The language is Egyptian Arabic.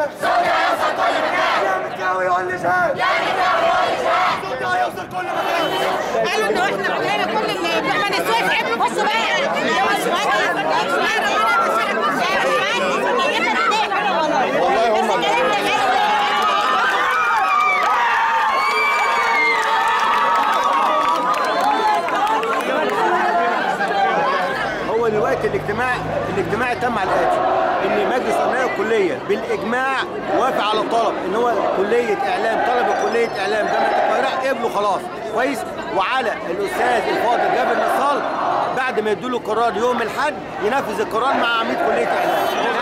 مكان صوتي هيوصل كل مكان يا مكاوي يقول لي شهاد يا مكاوي يقول لي شهاد صوتي هيوصل كل مكان قالوا ان احنا عندنا كل اللي بيعمل السويس عملوا بصوا بقى والله هم هو دلوقتي الاجتماع الاجتماع تم على الاتي ان مجلس امناء الكليه بالاجماع وافق على الطلب ان هو كليه اعلام طلبه كليه اعلام جامعه القاهره قبلوا خلاص كويس وعلى الاستاذ الفاضل جابر نصال بعد ما يدوا له القرار يوم الاحد ينفذ القرار مع عميد كليه اعلام